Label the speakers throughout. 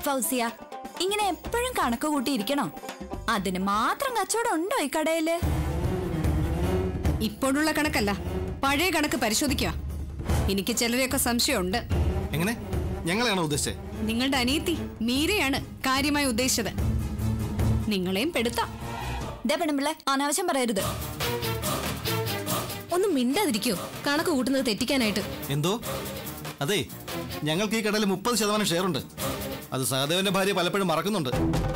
Speaker 1: ഫൗസിയ ഇങ്ങനെ എപ്പോഴും കണക്ക് കൂട്ടിയിരിക്കണോ അതിന് മാത്രം കച്ചവടം ഉണ്ടോ ഈ കടയില്
Speaker 2: ഇപ്പോഴുള്ള കണക്കല്ല പഴയ കണക്ക് പരിശോധിക്കുക എനിക്ക് ചിലരെയൊക്കെ സംശയമുണ്ട്
Speaker 3: എങ്ങനെ ഞങ്ങളെയാണോ ഉദ്ദേശിച്ചത്
Speaker 2: നിങ്ങളുടെ അനിയത്തി മീരയാണ് കാര്യമായി ഉദ്ദേശിച്ചത് നിങ്ങളെയും പെടുത്താം
Speaker 1: ദേ പെണ്ണുമ്പിള്ളെ അനാവശ്യം പറയരുത്
Speaker 4: ഒന്നും മിണ്ടാതിരിക്കോ കണക്ക് കൂട്ടുന്നത് തെറ്റിക്കാനായിട്ട്
Speaker 3: എന്തോ അതെ ഞങ്ങൾക്ക് ഈ കടയിൽ മുപ്പത് ശതമാനം ഷെയർ ഉണ്ട് അത് സഹദേവന്റെ ഭാര്യ പലപ്പോഴും മറക്കുന്നുണ്ട്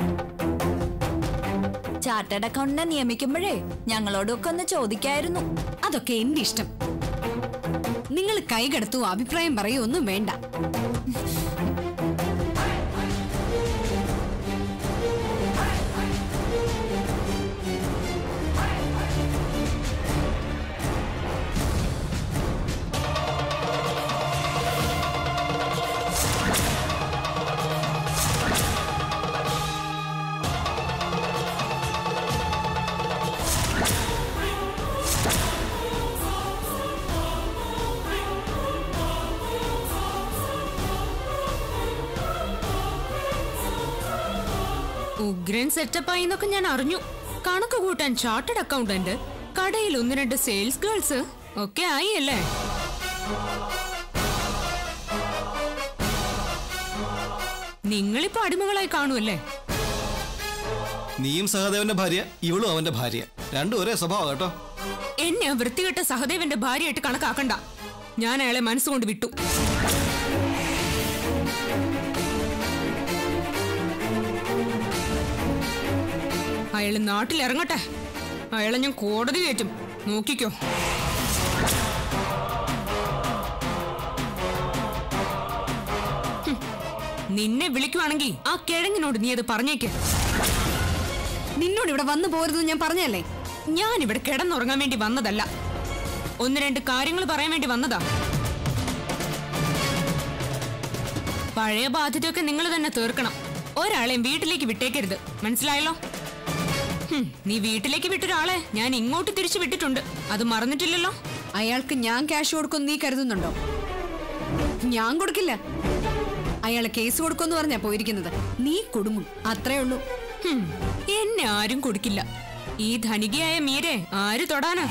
Speaker 1: ചാർട്ടേഡ് അക്കൗണ്ടിനെ നിയമിക്കുമ്പോഴേ ഞങ്ങളോടൊക്കെ ഒന്ന് ചോദിക്കായിരുന്നു
Speaker 2: അതൊക്കെ എന്റെ ഇഷ്ടം നിങ്ങൾ കൈകടത്തോ അഭിപ്രായം പറയോ ഒന്നും വേണ്ട
Speaker 4: ഉഗ്രൻ സെറ്റപ്പായി എന്നൊക്കെ ഞാൻ അറിഞ്ഞു കണക്ക് കൂട്ടാൻ ചാർട്ടഡ് അക്കൗണ്ടന്റ് കടയിൽ ഒന്ന് രണ്ട് സെയിൽസ് ഗേൾസ് ഒക്കെ ആയി അല്ലേ നിങ്ങളിപ്പോ അടിമകളായി കാണുമല്ലേ
Speaker 3: നീയും സഹദേവന്റെ ഭാര്യ ഇവളും അവന്റെ ഭാര്യ രണ്ടും ഒരേ സ്വഭാവം കേട്ടോ
Speaker 4: എന്നെ ആ വൃത്തികെട്ട സഹദേവന്റെ ഭാര്യയായിട്ട് കണക്കാക്കണ്ട ഞാൻ അയാളെ മനസ്സുകൊണ്ട് വിട്ടു അയാള് നാട്ടിലിറങ്ങട്ടെ അയാളെ ഞാൻ കോടതി കയറ്റും നോക്കിക്കോ ഹും. നിന്നെ വിളിക്കുവാണെങ്കിൽ ആ കിഴങ്ങിനോട് നീ അത് പറഞ്ഞേക്ക്
Speaker 2: നിന്നോട് ഇവിടെ വന്നു പോരുതെന്ന് ഞാൻ പറഞ്ഞല്ലേ
Speaker 4: ഞാൻ ഇവിടെ കിടന്നുറങ്ങാൻ വേണ്ടി വന്നതല്ല ഒന്ന് രണ്ട് കാര്യങ്ങൾ പറയാൻ വേണ്ടി വന്നതാ പഴയ ബാധ്യതയൊക്കെ നിങ്ങൾ തന്നെ തീർക്കണം ഒരാളെയും വീട്ടിലേക്ക് വിട്ടേക്കരുത് മനസ്സിലായല്ലോ ഹും, നീ വീട്ടിലേക്ക് വിട്ടൊരാളെ ഞാൻ ഇങ്ങോട്ട് തിരിച്ചു വിട്ടിട്ടുണ്ട് അത് മറന്നിട്ടില്ലല്ലോ
Speaker 2: അയാൾക്ക് ഞാൻ ക്യാഷ് കൊടുക്കും നീ കരുതുന്നുണ്ടോ ഞാൻ കൊടുക്കില്ല അയാള് കേസ് കൊടുക്കുമെന്ന് പറഞ്ഞാ പോയിരിക്കുന്നത് നീ കൊടുങ്ങും അത്രേ ഉള്ളൂ
Speaker 4: ഹും, എന്നെ ആരും കൊടുക്കില്ല ഈ ധനികയായ മീരെ ആര് തൊടാനാ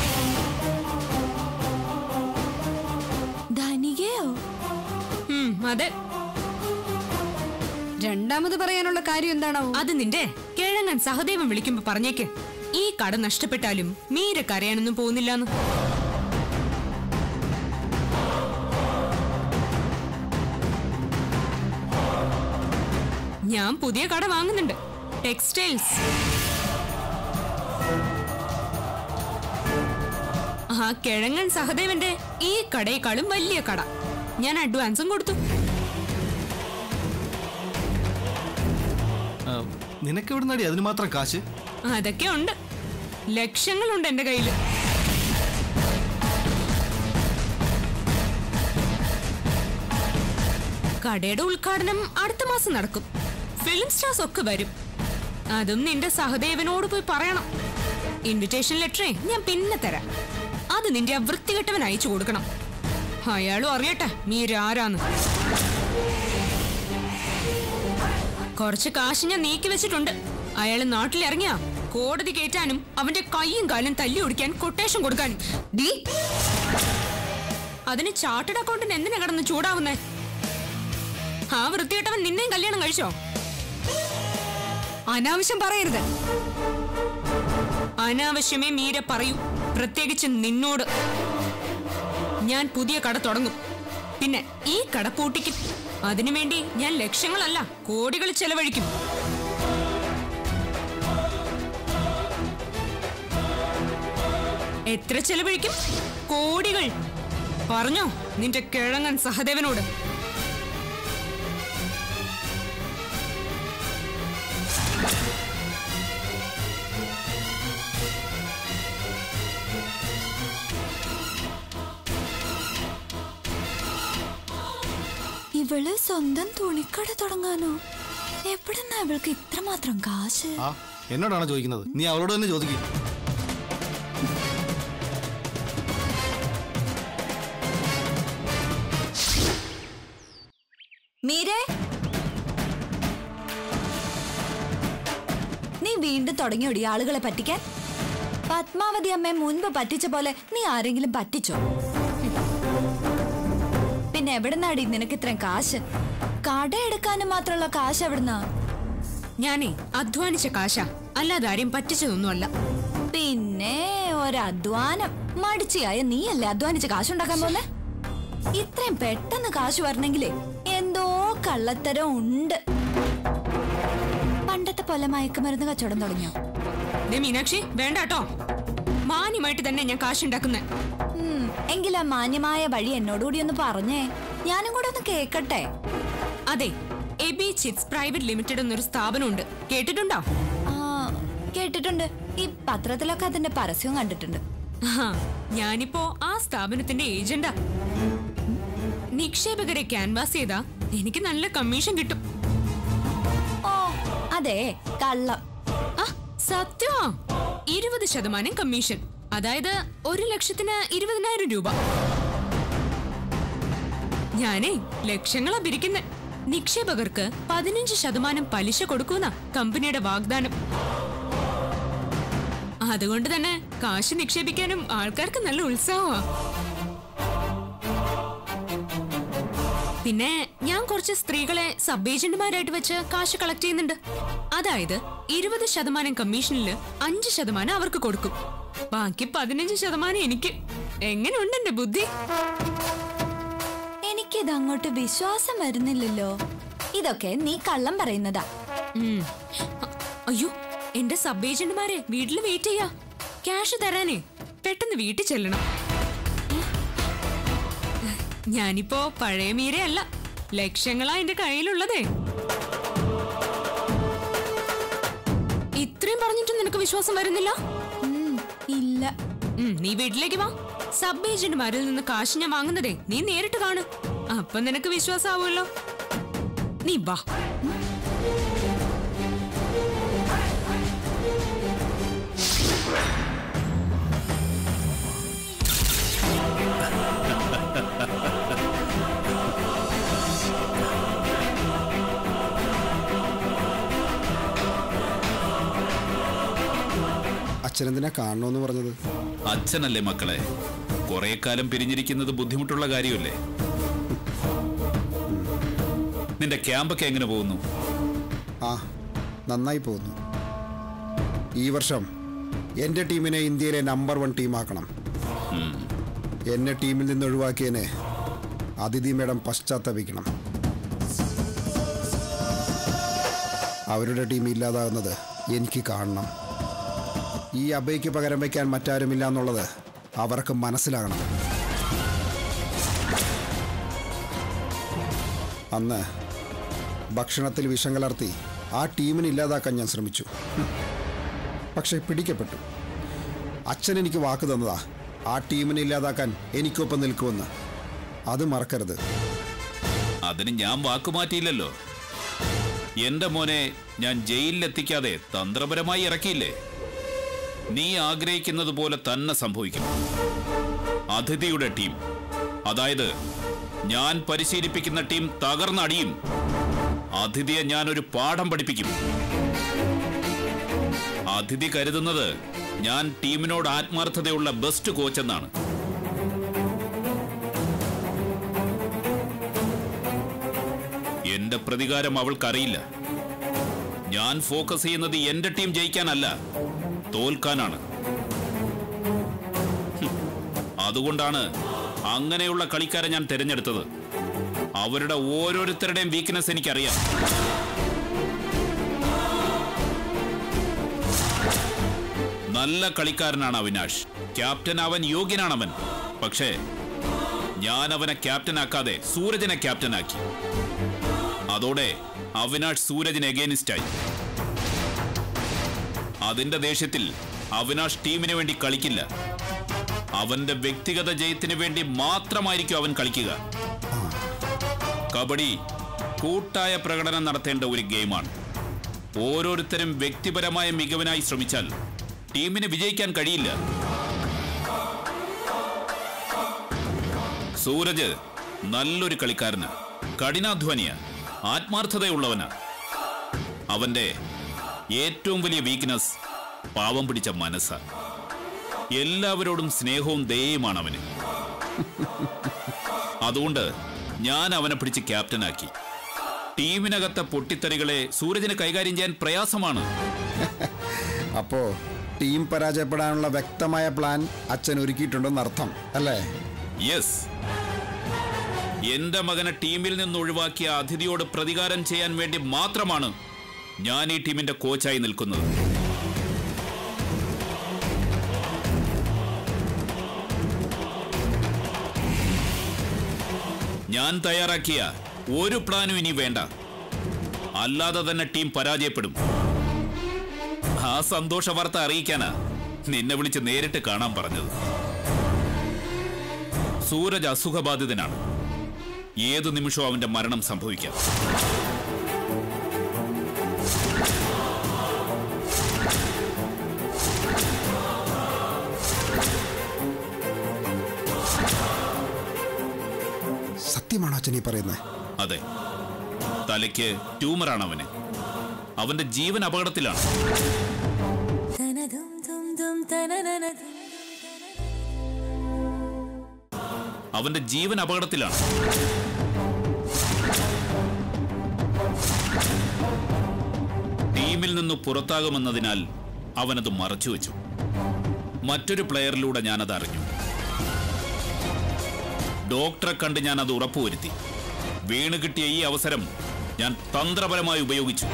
Speaker 1: ധനികയോ
Speaker 4: ഹും, അതെ
Speaker 2: രണ്ടാമത് പറയാനുള്ള കാര്യം എന്താണാവോ
Speaker 4: അത് നിന്റെ കിഴങ്ങൻ സഹദേവൻ വിളിക്കുമ്പോ പറഞ്ഞേക്ക് ഈ കട നഷ്ടപ്പെട്ടാലും മീര കരയാനൊന്നും പോകുന്നില്ലാന്ന് ഞാൻ പുതിയ കട വാങ്ങുന്നുണ്ട് ടെക്സ്റ്റൈൽസ് ആ കിഴങ്ങൻ സഹദേവന്റെ ഈ കടയേക്കാളും വലിയ കട ഞാൻ അഡ്വാൻസും കൊടുത്തു
Speaker 3: ആ, നിനക്ക് എവിടെ നടി അതിന് മാത്രം കാശ്
Speaker 4: അതൊക്കെ ഉണ്ട് ലക്ഷങ്ങളുണ്ട് എന്റെ കയ്യില് കടയുടെ ഉദ്ഘാടനം അടുത്ത മാസം നടക്കും ഫിലിം സ്റ്റാർസ് ഒക്കെ വരും അതും നിന്റെ സഹദേവനോട് പോയി പറയണം ഇൻവിറ്റേഷൻ ലെറ്ററേ ഞാൻ പിന്നെ തരാം അത് നിന്റെ ആ വൃത്തികെട്ടവൻ അയച്ചു കൊടുക്കണം അയാളും അറിയട്ടെ മീരാരാന്ന് കുറച്ച് കാശ് ഞാൻ നീക്കി വെച്ചിട്ടുണ്ട് അയാൾ നാട്ടിലിറങ്ങിയ കോടതി കയറ്റാനും അവന്റെ കൈയും കാലും തല്ലി ഒടിക്കാൻ കൊട്ടേഷൻ കൊടുക്കാനും ഡീ അതിന് ചാർട്ടഡ് അക്കൗണ്ടിന് എന്തിനാ കിടന്ന് ചൂടാവുന്നേ ആ വൃത്തികെട്ടവൻ നിന്നെയും കല്യാണം കഴിച്ചോ
Speaker 2: അനാവശ്യം പറയരുത്
Speaker 4: അനാവശ്യമേ മീര പറയൂ പ്രത്യേകിച്ച് നിന്നോട് ഞാൻ പുതിയ കട തുടങ്ങും പിന്നെ ഈ കട പൂട്ടിക്കും അതിനുവേണ്ടി ഞാൻ ലക്ഷങ്ങളല്ല കോടികൾ ചെലവഴിക്കും എത്ര ചെലവഴിക്കും കോടികൾ പറഞ്ഞോ നിന്റെ കിഴങ്ങൻ സഹദേവനോട്
Speaker 1: ഇവള് സ്വന്തം തുണിക്കട തുടങ്ങാനോ എവിടെന്നാ ഇവൾക്ക് ഇത്രമാത്രം കാശ്
Speaker 3: ആ എന്നോടാണോ ചോദിക്കുന്നത് നീ അവളോട് തന്നെ ചോദിക്കും
Speaker 1: മീരേ വീണ്ടും തുടങ്ങിയോടി ആളുകളെ പറ്റിക്കാൻ പത്മാവതി അമ്മയെ മുൻപ് പറ്റിച്ച പോലെ നീ ആരെങ്കിലും പറ്റിച്ചോ പിന്നെ എവിടുന്നാടി നിനക്ക് ഇത്രയും കാശ് കട എടുക്കാനും മാത്രമുള്ള കാശ് എവിടുന്നാ
Speaker 4: ഞാനേ അധ്വാനിച്ച കാശ അല്ലാതെ ആരെയും പറ്റിച്ചതൊന്നുമല്ല
Speaker 1: പിന്നെ ഒരധ്വാനം മടിച്ചിയായ നീയല്ലേ അധ്വാനിച്ച് കാശുണ്ടാക്കാൻ പോലെ ഇത്രയും പെട്ടെന്ന് കാശ് വരണമെങ്കിലേ എന്തോ കള്ളത്തരം ഉണ്ട് പണ്ടത്തെ പോലെ മയക്കുമരുന്ന് കച്ചവടം തുടങ്ങിയോ
Speaker 4: ദേ മീനാക്ഷി വേണ്ട കേട്ടോ മാന്യമായിട്ട് തന്നെ ഞാൻ കാശുണ്ടാക്കുന്നേ
Speaker 1: ഉം, എങ്കിലാ മാന്യമായ വഴി എന്നോടുകൂടി ഒന്ന് പറഞ്ഞേ ഞാനും കൂടെ ഒന്ന് കേക്കട്ടെ
Speaker 4: അതെ എബി ചിറ്റ്സ് പ്രൈവറ്റ് ലിമിറ്റഡ് എന്നൊരു സ്ഥാപനമുണ്ട് കേട്ടിട്ടുണ്ടോ
Speaker 1: ആ കേട്ടിട്ടുണ്ട് ഈ പത്രത്തിലൊക്കെ അതിന്റെ പരസ്യവും കണ്ടിട്ടുണ്ട്
Speaker 4: ആഹാ, ഞാനിപ്പോ ആ സ്ഥാപനത്തിന്റെ ഏജന്റാ നിക്ഷേപകരെ ക്യാൻവാസ് ചെയ്താ എനിക്ക് നല്ല കമ്മീഷൻ കിട്ടും
Speaker 1: ഓ അതെ കള്ളം
Speaker 4: ആ സത്യമാ ഇരുപത് ശതമാനം കമ്മീഷൻ അതായത് ഒരു ലക്ഷത്തിന് ഇരുപതിനായിരം രൂപ ഞാനേ ലക്ഷങ്ങളാ പിരിക്കുന്നെ നിക്ഷേപകർക്ക് പതിനഞ്ച് ശതമാനം പലിശ കൊടുക്കുന്ന കമ്പനിയുടെ വാഗ്ദാനം അതുകൊണ്ട് തന്നെ കാശ് നിക്ഷേപിക്കാനും ആൾക്കാർക്ക് നല്ല ഉത്സാഹമാ പിന്നെ ഞാൻ കുറച്ച് സ്ത്രീകളെ സബ് ഏജന്റുമാരായിട്ട് വെച്ച് കാശ് കളക്ട് ചെയ്യുന്നുണ്ട് അതായത് ഇരുപത് ശതമാനം കമ്മീഷനിൽ അഞ്ച് ശതമാനം അവർക്ക് കൊടുക്കും ബാക്കി പതിനഞ്ച് ശതമാനം എനിക്ക് എങ്ങനെയുണ്ട് എന്റെ ബുദ്ധി
Speaker 1: എനിക്കിത് അങ്ങോട്ട് വിശ്വാസം വരുന്നില്ലല്ലോ ഇതൊക്കെ നീ കള്ളം പറയുന്നതാ
Speaker 4: ഉം. അ- അയ്യോ എന്റെ സബ് ഏജന്റുമാരെ വീട്ടിൽ വെയിറ്റ് ചെയ്യാ ക്യാഷ് തരാനേ പെട്ടെന്ന് വീട്ടിൽ ചെല്ലണം ഞാനിപ്പോ പഴയ മീരയല്ല ലക്ഷങ്ങളാ എന്റെ കയ്യിലുള്ളതേ ഇത്രയും പറഞ്ഞിട്ടും നിനക്ക് വിശ്വാസം വരുന്നില്ല
Speaker 1: ഉം, ഇല്ല
Speaker 4: ഉം, നീ വീട്ടിലേക്ക് വാ സബ് ഏജന്റുമാരിൽ നിന്ന് കാശ് ഞാൻ വാങ്ങുന്നതേ നീ നേരിട്ട് കാണു അപ്പൊ നിനക്ക് വിശ്വാസാവുമല്ലോ നീ വാ
Speaker 5: അച്ഛനെന്തിനാ കാണണമെന്ന് പറഞ്ഞത്
Speaker 6: അച്ഛനല്ലേ മക്കളെ കുറെ കാലം പിരിഞ്ഞിരിക്കുന്നത് ബുദ്ധിമുട്ടുള്ള കാര്യമല്ലേ നിന്റെ ക്യാമ്പൊക്കെ എങ്ങനെ പോകുന്നു
Speaker 5: ആ നന്നായി പോകുന്നു ഈ വർഷം എൻ്റെ ടീമിനെ ഇന്ത്യയിലെ നമ്പർ വൺ ടീമാക്കണം എന്നെ ടീമിൽ നിന്ന് ഒഴിവാക്കിയതിനെ അതിഥി മേഡം പശ്ചാത്തപിക്കണം അവരുടെ ടീം ഇല്ലാതാകുന്നത് എനിക്ക് കാണണം ഈ അബയ്ക്ക് പകരം വയ്ക്കാൻ മറ്റാരുമില്ല എന്നുള്ളത് അവർക്ക് മനസ്സിലാകണം അന്ന് ഭക്ഷണത്തിൽ വിഷം കലർത്തി ആ ടീമിനെ ഇല്ലാതാക്കാൻ ഞാൻ ശ്രമിച്ചു ഹും. പക്ഷേ പിടിക്കപ്പെട്ടു അച്ഛൻ എനിക്ക് വാക്ക് തന്നതാ ആ ടീമിനെ ഇല്ലാതാക്കാൻ എനിക്കൊപ്പം നിൽക്കുമെന്ന് അത് മറക്കരുത്
Speaker 6: അതിന് ഞാൻ വാക്കുമാറ്റിയില്ലല്ലോ എന്റെ മോനെ ഞാൻ ജയിലിലെത്തിക്കാതെ തന്ത്രപരമായി ഇറക്കിയില്ലേ നീ ആഗ്രഹിക്കുന്നത് പോലെ തന്നെ സംഭവിക്കും അതിഥിയുടെ ടീം അതായത് ഞാൻ പരിശീലിപ്പിക്കുന്ന ടീം തകർന്നടിയും അതിഥിയെ ഞാൻ ഒരു പാഠം പഠിപ്പിക്കും അതിഥി കരുതുന്നത് ഞാൻ ടീമിനോട് ആത്മാർത്ഥതയുള്ള ബെസ്റ്റ് കോച്ചെന്നാണ് എന്റെ പ്രതികാരം അവൾക്കറിയില്ല ഞാൻ ഫോക്കസ് ചെയ്യുന്നത് എന്റെ ടീം ജയിക്കാനല്ല തോൽക്കാനാണ് ഹും. അതുകൊണ്ടാണ് അങ്ങനെയുള്ള കളിക്കാരെ ഞാൻ തിരഞ്ഞെടുത്തത് അവരുടെ ഓരോരുത്തരുടെയും വീക്ക്നെസ് എനിക്കറിയാം നല്ല കളിക്കാരനാണ് അവിനാഷ് ക്യാപ്റ്റൻ അവൻ യോഗ്യനാണവൻ പക്ഷേ ഞാൻ അവനെ ക്യാപ്റ്റനാക്കാതെ സൂരജിനെ ക്യാപ്റ്റനാക്കി അതോടെ അവിനാഷ് സൂരജിന് എഗേനിസ്റ്റായി അതിന്റെ ദേഷ്യത്തിൽ അവിനാഷ് ടീമിന് വേണ്ടി കളിക്കില്ല അവന്റെ വ്യക്തിഗത ജയത്തിന് വേണ്ടി മാത്രമായിരിക്കും അവൻ കളിക്കുക കബഡി കൂട്ടായ പ്രകടനം നടത്തേണ്ട ഒരു ഗെയിമാണ് ഓരോരുത്തരും വ്യക്തിപരമായ മികവിനായി ശ്രമിച്ചാൽ ടീമിന് വിജയിക്കാൻ കഴിയില്ല സൂരജ് നല്ലൊരു കളിക്കാരന് കഠിനാധ്വാനിയ ആത്മാർത്ഥതയുള്ളവന് അവന്റെ ഏറ്റവും വലിയ വീക്ക്നെസ് പാവം പിടിച്ച മനസ്സാ എല്ലാവരോടും സ്നേഹവും ദയയുമാണ് അവന് അതുകൊണ്ട് ഞാൻ അവനെ പിടിച്ച് ക്യാപ്റ്റനാക്കി ടീമിനകത്തെ പൊട്ടിത്തെറികളെ സൂരജിന് കൈകാര്യം ചെയ്യാൻ പ്രയാസമാണ്
Speaker 5: അപ്പോ ടീം പരാജയപ്പെടാനുള്ള വ്യക്തമായ പ്ലാൻ അച്ഛൻ ഒരുക്കിയിട്ടുണ്ടെന്ന് അർത്ഥം അല്ലേ
Speaker 6: യെസ് എന്റെ മകനെ ടീമിൽ നിന്ന് ഒഴിവാക്കിയ അതിഥിയോട് പ്രതികാരം ചെയ്യാൻ വേണ്ടി മാത്രമാണ് ഞാൻ ഈ ടീമിന്റെ കോച്ചായി നിൽക്കുന്നത് ഞാൻ തയ്യാറാക്കിയ ഒരു പ്ലാനും ഇനി വേണ്ട അല്ലാതെ തന്നെ ടീം പരാജയപ്പെടും ആ സന്തോഷ വാർത്ത അറിയിക്കാനാ നിന്നെ വിളിച്ച് നേരിട്ട് കാണാൻ പറഞ്ഞത് സൂരജ് അസുഖബാധിതനാണ് ഏതു നിമിഷവും അവന്റെ മരണം സംഭവിക്കാം
Speaker 5: സത്യമാണോ അച്ഛൻ ഈ പറയുന്നത്
Speaker 6: അതെ തലയ്ക്ക് ട്യൂമറാണ് അവന് അവന്റെ ജീവൻ അപകടത്തിലാണ് അവന്റെ ജീവൻ അപകടത്തിലാണ് ടീമിൽ നിന്ന് പുറത്താകുമെന്നതിനാൽ അവനത് മറച്ചുവെച്ചു മറ്റൊരു പ്ലെയറിലൂടെ ഞാനത് അറിഞ്ഞു ഡോക്ടറെ കണ്ട് ഞാൻ അത് ഉറപ്പുവരുത്തി വീണ് കിട്ടിയ ഈ അവസരം ഞാൻ തന്ത്രപരമായി ഉപയോഗിച്ചു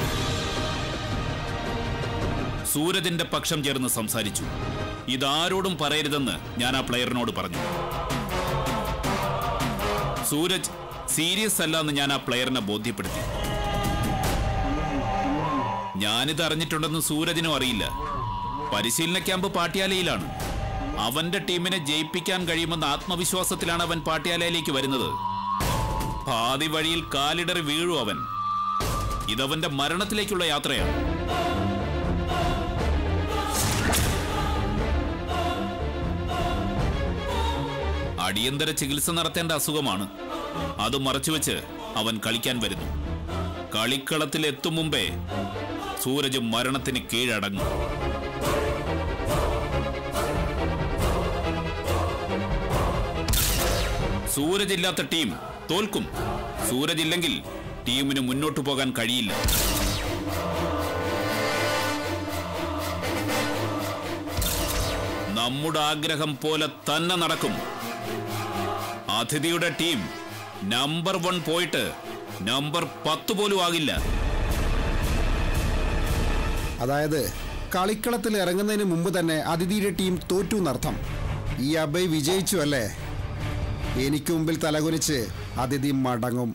Speaker 6: സൂരജിന്റെ പക്ഷം ചേർന്ന് സംസാരിച്ചു ഇതാരോടും പറയരുതെന്ന് ഞാൻ ആ പ്ലെയറിനോട് പറഞ്ഞു സൂരജ് സീരിയസ് അല്ല എന്ന് ഞാൻ ആ പ്ലെയറിനെ ബോധ്യപ്പെടുത്തി ഞാനിത് അറിഞ്ഞിട്ടുണ്ടെന്ന് സൂരജിനും അറിയില്ല പരിശീലന ക്യാമ്പ് പാട്യാലയിലാണ് അവന്റെ ടീമിനെ ജയിപ്പിക്കാൻ കഴിയുമെന്ന ആത്മവിശ്വാസത്തിലാണ് അവൻ പാട്യാലയിലേക്ക് വരുന്നത് പാതി വഴിയിൽ കാലിടറി വീഴും അവൻ ഇതവന്റെ മരണത്തിലേക്കുള്ള യാത്രയാണ് അടിയന്തര ചികിത്സ നടത്തേണ്ട അസുഖമാണ് അത് മറച്ചുവെച്ച് അവൻ കളിക്കാൻ വരുന്നു കളിക്കളത്തിൽ എത്തും മുമ്പേ സൂരജ് മരണത്തിന് കീഴടങ്ങും സൂരജ് ഇല്ലാത്ത ടീം തോൽക്കും സൂരജ് ഇല്ലെങ്കിൽ ടീമിന് മുന്നോട്ടു പോകാൻ കഴിയില്ല നമ്മുടെ ആഗ്രഹം പോലെ തന്നെ നടക്കും അതിഥിയുടെ ടീം നമ്പർ വൺ പോയിട്ട് നമ്പർ പത്ത് പോലും ആകില്ല
Speaker 5: അതായത് കളിക്കളത്തിൽ ഇറങ്ങുന്നതിന് മുമ്പ് തന്നെ അതിഥിയുടെ ടീം തോറ്റു എന്നർത്ഥം ഈ അബൈ വിജയിച്ചു അല്ലേ എനിക്ക് മുമ്പിൽ തലകുനിച്ച് അതിഥി മടങ്ങും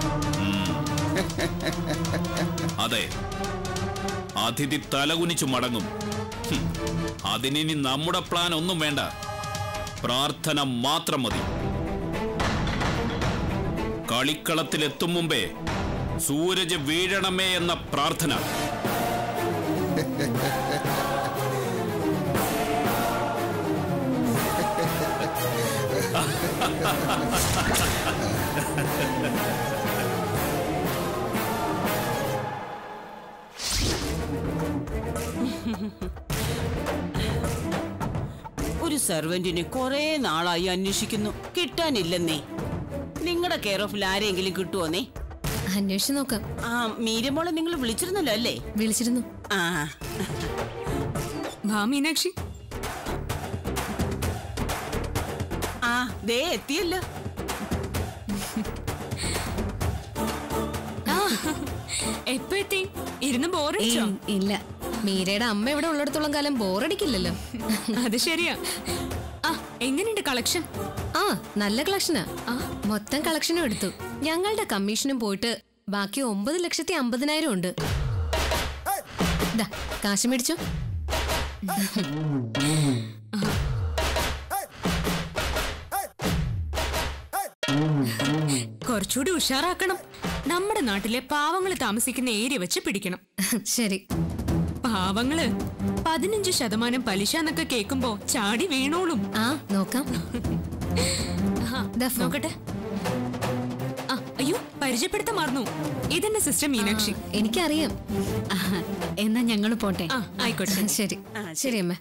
Speaker 6: അതെ അതിഥി തലകുനിച്ചു മടങ്ങും ഹും, അതിനിനി നമ്മുടെ പ്ലാൻ ഒന്നും വേണ്ട പ്രാർത്ഥന മാത്രം മതി കളിക്കളത്തിലെത്തും മുമ്പേ സൂരജ് വീഴണമേ എന്ന പ്രാർത്ഥന
Speaker 7: ഒരു സെർവന്റിനെ കുറെ നാളായി അന്വേഷിക്കുന്നു കിട്ടാനില്ലെന്നേ നിങ്ങളുടെ കെയർ ഓഫിൽ ആരെങ്കിലും കിട്ടുമോന്നേ
Speaker 8: അന്വേഷിച്ച് നോക്കാം
Speaker 7: ആ മീരമോളെ നിങ്ങൾ വിളിച്ചിരുന്നല്ലോ അല്ലേ
Speaker 8: വിളിച്ചിരുന്നു
Speaker 7: ആ
Speaker 4: വാ മീനാക്ഷി
Speaker 7: ആ ദേ എത്തിയല്ലോ
Speaker 4: എപ്പോ എത്തി ഇരുന്ന് ബോറടിച്ചോ
Speaker 8: ഏയ്, ഇല്ല മീരയുടെ അമ്മ ഇവിടെ ഉള്ളിടത്തോളം കാലം ബോറടിക്കില്ലല്ലോ
Speaker 4: അത് ശരിയാ ആ എങ്ങനെയുണ്ട് കളക്ഷൻ
Speaker 8: ആ നല്ല കളക്ഷനാ ആ മൊത്തം കളക്ഷനും എടുത്തു ഞങ്ങളുടെ കമ്മീഷനും പോയിട്ട് ബാക്കി ഒമ്പത് ലക്ഷത്തി അമ്പതിനായിരം ഉണ്ട് ദാ, കാശ് മേടിച്ചോ
Speaker 4: കുറച്ചുകൂടി ഉഷാറാക്കണം നമ്മുടെ നാട്ടിലെ പാവങ്ങൾ താമസിക്കുന്ന ഏരിയ വെച്ച് പിടിക്കണം
Speaker 8: ശരി
Speaker 4: പാവങ്ങള് പതിനഞ്ച് ശതമാനം പലിശ എന്നൊക്കെ കേൾക്കുമ്പോ ചാടി വീണോളും
Speaker 8: ആ നോക്കാം
Speaker 4: ആഹാ,
Speaker 8: ദാ ഫോൺ.
Speaker 4: നോക്കട്ടെ ആ അയ്യോ പരിചയപ്പെടുത്താൻ മറന്നു ഇതെന്റെ സിസ്റ്റർ മീനാക്ഷി
Speaker 8: എനിക്കറിയാം
Speaker 2: ആഹാ, എന്നാ ഞങ്ങൾ പോട്ടെ
Speaker 4: ആ ആയിക്കോട്ടെ
Speaker 8: ശരി ശരി അമ്മ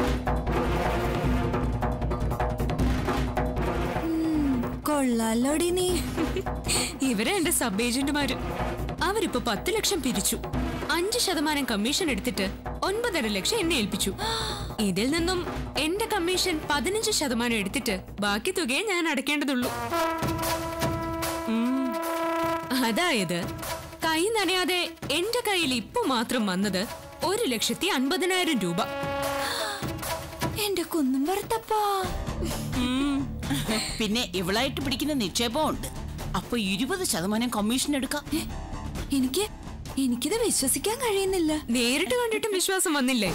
Speaker 1: കൊള്ളാലോടി നീ
Speaker 4: ഇവരെ എന്റെ സബ് ഏജന്റുമാര് അവരിപ്പോ പത്ത് ലക്ഷം പിരിച്ചു അഞ്ച് ശതമാനം കമ്മീഷൻ എടുത്തിട്ട് ഒൻപതര ലക്ഷം എന്നെ ഏൽപ്പിച്ചു ഇതിൽ നിന്നും എന്റെ കമ്മീഷൻ പതിനഞ്ച് ശതമാനം എടുത്തിട്ട് ബാക്കി തുകയെ ഞാൻ അടയ്ക്കേണ്ടതുള്ളൂ ഉം. അതായത് കൈ നനയാതെ എന്റെ കയ്യിൽ ഇപ്പൊ മാത്രം വന്നത് ഒരു ലക്ഷത്തി അൻപതിനായിരം രൂപ
Speaker 1: എന്റെ കുന്നും പുറത്തപ്പാ
Speaker 7: ഉം. പിന്നെ ഇവളായിട്ട് പിടിക്കുന്ന നിക്ഷേപം ഉണ്ട് അപ്പൊ ഇരുപത് ശതമാനം കമ്മീഷൻ എടുക്കാം
Speaker 1: എനിക്ക് എനിക്കിത് വിശ്വസിക്കാൻ കഴിയുന്നില്ല
Speaker 4: നേരിട്ട് കണ്ടിട്ടും വിശ്വാസം വന്നില്ലേ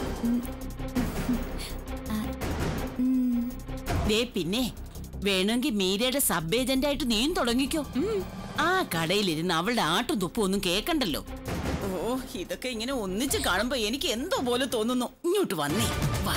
Speaker 7: ദേ പിന്നെ വേണമെങ്കിൽ മീരയുടെ സബ് ഏജന്റ് ആയിട്ട് നീയും തുടങ്ങിക്കോ ആ കടയിലിരുന്ന് അവളുടെ ആട്ടും തുപ്പും ഒന്നും കേക്കണ്ടല്ലോ ഓ ഇതൊക്കെ ഇങ്ങനെ ഒന്നിച്ച് കാണുമ്പോ എനിക്ക് എന്തോ പോലെ തോന്നുന്നു ഇങ്ങോട്ട് വന്നേ വാ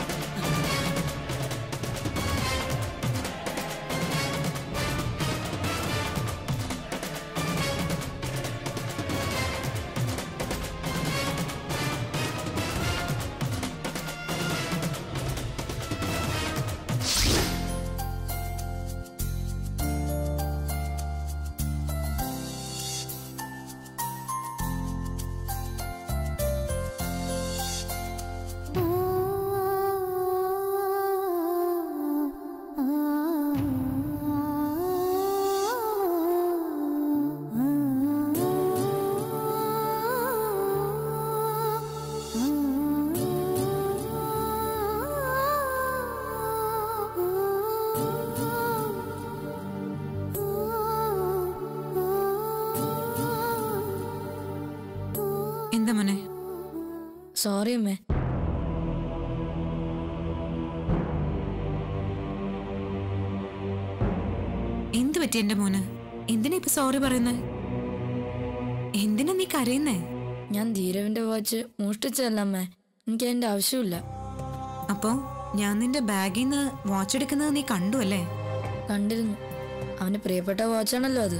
Speaker 4: എന്താ മോനെ
Speaker 1: സോറി അമ്മേ
Speaker 4: എന്ത് പറ്റി എന്റെ മോന് എന്തിനാ ഇപ്പൊ സോറി പറയുന്നേ എന്തിനാ നീ കരയുന്നേ
Speaker 9: ഞാൻ ധീരവിന്റെ വാച്ച് മോഷ്ടിച്ചതല്ല അമ്മേ എനിക്ക് അതിന്റെ ആവശ്യമില്ല
Speaker 4: അപ്പോ ഞാൻ നിന്റെ ബാഗിൽ നിന്ന് വാച്ച് എടുക്കുന്നത് നീ കണ്ടു അല്ലേ
Speaker 9: കണ്ടിരുന്നു അവന്റെ പ്രിയപ്പെട്ട വാച്ചാണല്ലോ അത്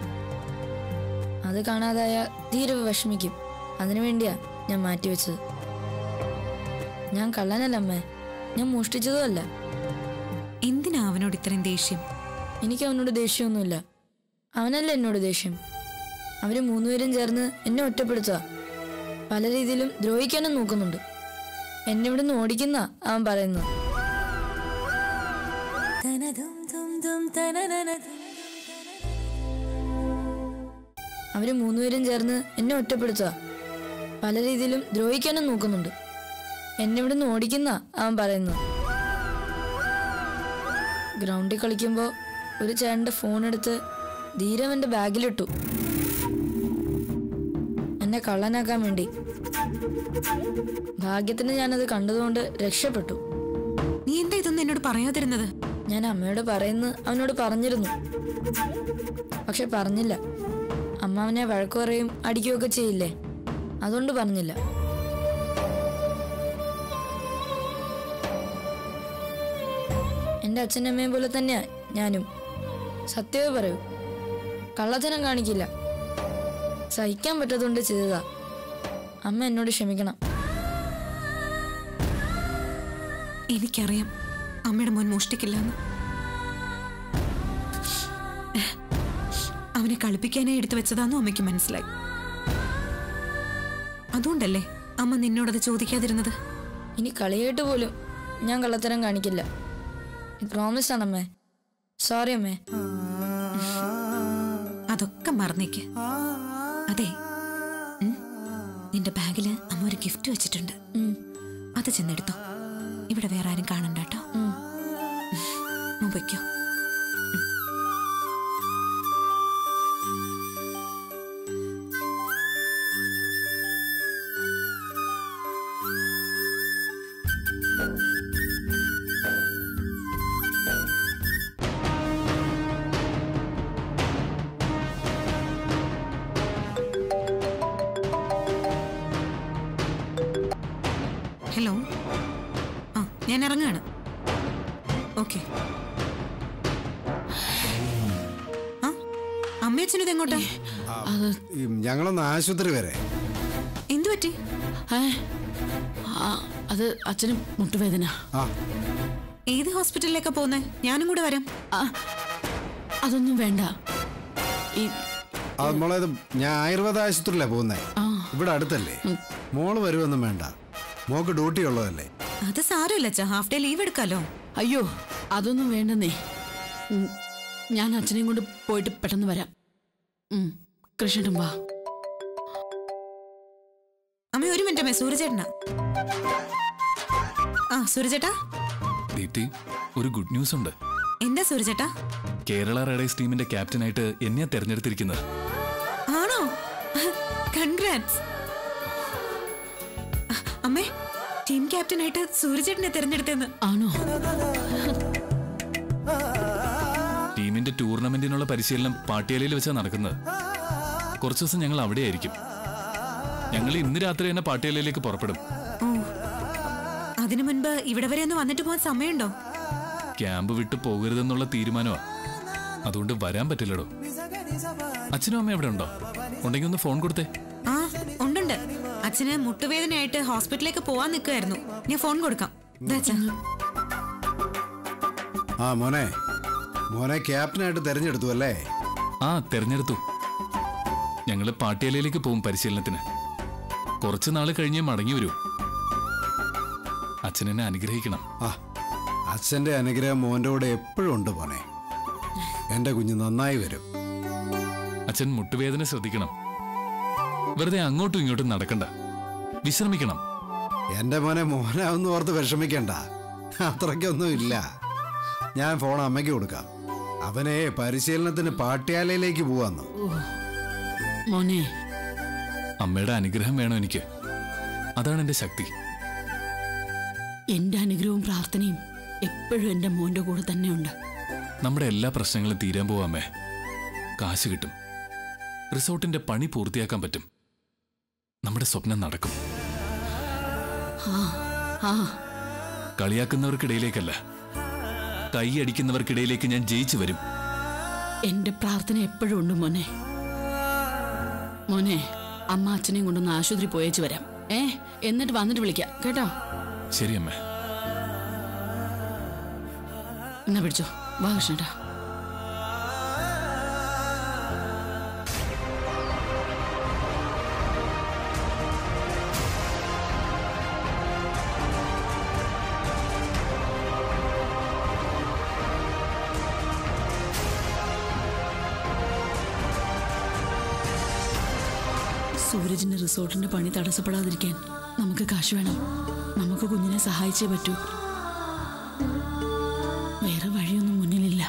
Speaker 9: അത് കാണാതായ ധീരവ് വിഷമിക്കും അതിനു വേണ്ടിയാ ഞാൻ മാറ്റിവെച്ചത് ഞാൻ കള്ളനല്ല അമ്മേ ഞാൻ മോഷ്ടിച്ചതും അല്ല
Speaker 4: എന്തിനാ അവനോട് ഇത്രയും ദേഷ്യം
Speaker 9: എനിക്ക് അവനോട് ദേഷ്യമൊന്നുമില്ല അവനല്ല എന്നോട് ദേഷ്യം അവര് മൂന്നുപേരും ചേർന്ന് എന്നെ ഒറ്റപ്പെടുത്തുക പല രീതിയിലും ദ്രോഹിക്കാനും നോക്കുന്നുണ്ട് എന്നെ ഇവിടുന്ന് ഓടിക്കുന്ന അവൻ പറയുന്നത് അവര് മൂന്നുപേരും ചേർന്ന് എന്നെ ഒറ്റപ്പെടുത്തുക പല രീതിയിലും ദ്രോഹിക്കാനും നോക്കുന്നുണ്ട് എന്നെ ഇവിടുന്ന് ഓടിക്കുന്ന അവൻ പറയുന്നത് ഗ്രൗണ്ടിൽ കളിക്കുമ്പോൾ ഒരു ചേട്ടൻ്റെ ഫോൺ എടുത്ത് ധീരം എൻ്റെ ബാഗിലിട്ടു എന്നെ കള്ളനാക്കാൻ വേണ്ടി ഭാഗ്യത്തിന് ഞാനത് കണ്ടതുകൊണ്ട് രക്ഷപ്പെട്ടു
Speaker 4: നീ എന്താ ഇതൊന്നും എന്നോട് പറയാതിരുന്നത്
Speaker 9: ഞാൻ അമ്മയോട് പറയുന്നു അവനോട് പറഞ്ഞിരുന്നു പക്ഷെ പറഞ്ഞില്ല അമ്മ അവനെ വഴക്കു പറയും അടിക്കുകയൊക്കെ ചെയ്യില്ലേ അതുകൊണ്ട് പറഞ്ഞില്ല എൻ്റെ അച്ഛനും അമ്മയും പോലെ തന്നെയാ ഞാനും സത്യമേ പറയൂ കള്ളത്തനം കാണിക്കില്ല സഹിക്കാൻ പറ്റാത്തതുകൊണ്ട് ചെയ്തതാ അമ്മ എന്നോട് ക്ഷമിക്കണം
Speaker 4: എനിക്കറിയാം അമ്മയുടെ മോൻ മോഷ്ടിക്കില്ല എന്ന് അവനെ കളിപ്പിക്കാനായി എടുത്തു വെച്ചതാന്ന് അമ്മയ്ക്ക് മനസ്സിലായി അതുകൊണ്ടല്ലേ അമ്മ നിന്നോടത് ചോദിക്കാതിരുന്നത്
Speaker 9: ഇനി കളിയായിട്ട് പോലും ഞാൻ കള്ളത്തരം കാണിക്കില്ല പ്രോമിസ് ആണമ്മേ സോറി അമ്മേ
Speaker 4: അതൊക്കെ മറന്നേക്ക് അതെ ഉം, നിന്റെ ബാഗില് അമ്മ ഒരു ഗിഫ്റ്റ് വെച്ചിട്ടുണ്ട്
Speaker 9: ഉം,
Speaker 4: അത് ചെന്നെടുത്തോ ഇവിടെ വേറെ ആരും കാണണ്ട കേട്ടോ
Speaker 9: ഉം.
Speaker 4: ഉം, വയ്ക്കോ ഹലോ ആ ഞാൻ ഇറങ്ങാണ് ഓക്കെ ആ
Speaker 2: അമ്മയച്ഛനും എങ്ങോട്ടാ
Speaker 5: ഈ ഞങ്ങളൊന്ന് ആശുപത്രി വരെ
Speaker 2: എന്തു പറ്റി
Speaker 7: ഏ? ആ, അത് അച്ഛന് മുട്ടുവേദന
Speaker 5: ആ
Speaker 2: ഏത് ഹോസ്പിറ്റലിലേക്കാ പോകുന്നേ ഞാനും കൂടെ വരാം
Speaker 7: ആ, അതൊന്നും വേണ്ട ഈ
Speaker 5: അത് മോളെ ഇത് ഞാൻ ആയുർവേദ ആശുപത്രിയിലാണ് പോകുന്നേ ഇവിടെ അടുത്തല്ലേ മോള് വരുമൊന്നും വേണ്ട മോക്ക് ഡ്യൂട്ടി ഉള്ളതല്ലേ
Speaker 2: അത് സാരമില്ല അച്ഛാ ഹാഫ് ഡേ ലീവ് എടുക്കാലോ
Speaker 7: അയ്യോ അതൊന്നും വേണ്ടെന്നേ ഉം, ഞാൻ അച്ഛനെയും കൊണ്ട് പോയിട്ട് പെട്ടെന്ന് വരാം ഉം, കൃഷ്ണൻ വാ
Speaker 2: അമ്മ ഒരു മിനിറ്റ് അമ്മേ സൂര്യചേട്ടനാ ആ സൂര്യചേട്ടാ
Speaker 10: ദീപ്തി ഒരു ഗുഡ് ന്യൂസ് ഉണ്ട്
Speaker 2: എന്താ സൂര്യചേട്ടാ
Speaker 10: കേരള റൈഡേഴ്സ് ടീമിന്റെ ക്യാപ്റ്റനായിട്ട് എന്നെയാ തെരഞ്ഞെടുത്തിരിക്കുന്നത്
Speaker 2: ആണോ കൺഗ്രാറ്റ്സ് അമ്മേ ടീം ക്യാപ്റ്റനായിട്ട് സൂര്യചേട്ടനെ തിരഞ്ഞെടുത്തെന്ന്
Speaker 7: ആണോ
Speaker 10: ടീമിന്റെ ടൂർണമെന്റിനുള്ള പരിശീലനം പാട്ടിയാലയിൽ വെച്ചാ നടക്കുന്നത് കുറച്ചു ദിവസം ഞങ്ങൾ അവിടെയായിരിക്കും ഞങ്ങൾ ഇന്ന് രാത്രി തന്നെ പാട്ടിയാലയിലേക്ക് പുറപ്പെടും
Speaker 2: ഓ അതിനു മുൻപ് ഇവിടെ വരെ ഒന്ന് വന്നിട്ട് പോകാൻ സമയമുണ്ടോ
Speaker 10: ക്യാമ്പ് വിട്ട് പോകരുതെന്നുള്ള തീരുമാനമാ അതുകൊണ്ട് വരാൻ പറ്റില്ലടോ അച്ഛനും അമ്മയും എവിടെ ഉണ്ടോ ഉണ്ടെങ്കിൽ ഒന്ന് ഫോൺ കൊടുത്തേ
Speaker 2: ആ ഉണ്ടുണ്ട് അച്ഛന് മുട്ടുവേദനയായിട്ട് ഹോസ്പിറ്റലിലേക്ക് പോവാൻ നിൽക്കുമായിരുന്നു ഞാൻ ഫോൺ കൊടുക്കാം ദാ അച്ഛാ.
Speaker 5: ആ മോനെ മോനെ ക്യാപ്റ്റനായിട്ട് തെരഞ്ഞെടുത്തു അല്ലേ
Speaker 10: ആ തെരഞ്ഞെടുത്തു ഞങ്ങള് പാട്ടിയാലയിലേക്ക് പോകും പരിശീലനത്തിന് കുറച്ചു നാൾ കഴിഞ്ഞേ മടങ്ങി വരൂ അച്ഛനെന്നെ അനുഗ്രഹിക്കണം
Speaker 5: ആ അച്ഛൻ്റെ അനുഗ്രഹം മോൻ്റെ കൂടെ എപ്പോഴും ഉണ്ട് മോനെ എൻ്റെ കുഞ്ഞ് നന്നായി വരും
Speaker 10: അച്ഛൻ മുട്ടുവേദന ശ്രദ്ധിക്കണം വെറുതെ അങ്ങോട്ടും ഇങ്ങോട്ടും നടക്കണ്ട വിശ്രമിക്കണം
Speaker 5: എൻ്റെ മോനെ മോനാവെന്ന് ഓർത്ത് വിഷമിക്കണ്ട അത്രയ്ക്കൊന്നും ഇല്ല ഞാൻ ഫോൺ അമ്മയ്ക്ക് കൊടുക്കാം അവനെ പരിശീലനത്തിന് പാട്യാലയിലേക്ക് പോവാന്ന്
Speaker 7: മോനെ
Speaker 10: അമ്മയുടെ അനുഗ്രഹം വേണം എനിക്ക് അതാണ് എന്റെ ശക്തി
Speaker 7: എന്റെ അനുഗ്രഹവും പ്രാർത്ഥനയും എപ്പോഴും എന്റെ മോന്റെ കൂടെ തന്നെയുണ്ട്
Speaker 10: നമ്മുടെ എല്ലാ പ്രശ്നങ്ങളും തീരാൻ പോവാമേ കാശ് കിട്ടും റിസോർട്ടിന്റെ പണി പൂർത്തിയാക്കാൻ പറ്റും നമ്മുടെ സ്വപ്നം നടക്കും
Speaker 7: ആ ആ
Speaker 10: കളിയാക്കുന്നവർക്കിടയിലേക്കല്ല കൈയടിക്കുന്നവർക്കിടയിലേക്ക് ഞാൻ ജയിച്ചു വരും
Speaker 7: എന്റെ പ്രാർത്ഥന എപ്പോഴും ഉണ്ട് മോനെ മോനെ അമ്മ അച്ഛനെയും കൊണ്ടൊന്ന് ആശുപത്രി പോയേച്ച് വരാം ഏ എന്നിട്ട് വന്നിട്ട് വിളിക്കാം കേട്ടോ
Speaker 10: ശരി അമ്മേ
Speaker 7: എന്നാ പിടിച്ചോ വാ കൃഷ്ണേട്ടാ സൂരജിന്റെ റിസോർട്ടിന്റെ പണി തടസ്സപ്പെടാതിരിക്കാൻ നമുക്ക് കാശ് വേണം നമുക്ക് കുഞ്ഞിനെ സഹായിച്ചേ പറ്റൂ വേറെ വഴിയൊന്നും മുന്നിലില്ല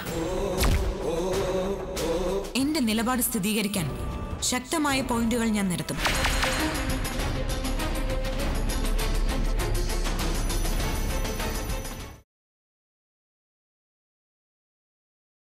Speaker 2: എന്റെ നിലപാട് സ്ഥിരീകരിക്കാൻ ശക്തമായ പോയിന്റുകൾ ഞാൻ നിരത്തും